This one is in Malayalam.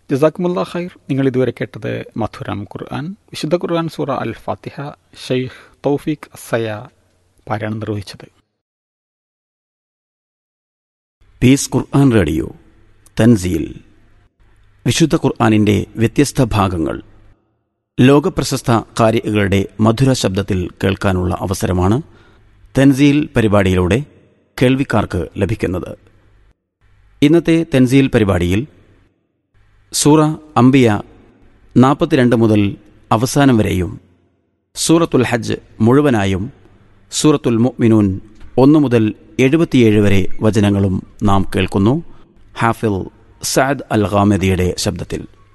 ജസാക്കുമുല്ല ഖൈർ നിങ്ങൾ ഇതുവരെ കേട്ടത് മധുരം ഖുർആൻ വിശുദ്ധ ഖുർആൻ സൂറ അൽ ഫാത്തിഹ ഷെയ്ഖ് തൗഫീഖ് അസയ പാരായണം നിർവഹിച്ചത് പീസ് ഖുർആൻ റേഡിയോ തൻസീൽ വിശുദ്ധ ഖുർആാനിൻ്റെ വ്യത്യസ്ത ഭാഗങ്ങൾ ലോകപ്രശസ്ത കാര്യകളുടെ മധുര ശബ്ദത്തിൽ കേൾക്കാനുള്ള അവസരമാണ് തൻസീൽ പരിപാടിയിലൂടെ കേൾവിക്കാർക്ക് ലഭിക്കുന്നത് ഇന്നത്തെ തൻസീൽ പരിപാടിയിൽ സൂറ അംബിയ നാൽപ്പത്തിരണ്ട് മുതൽ അവസാനം വരെയും സൂറത്തുൽ ഹജ്ജ് മുഴുവനായും സൂറത്തുൽ മുഅ്മിനൂൻ ഒന്ന് മുതൽ എഴുപത്തിയേഴ് വരെ വചനങ്ങളും നാം കേൾക്കുന്നു ഹാഫിൽ സഅദ് അൽ ഖാമദിയുടെ ശബ്ദത്തിൽ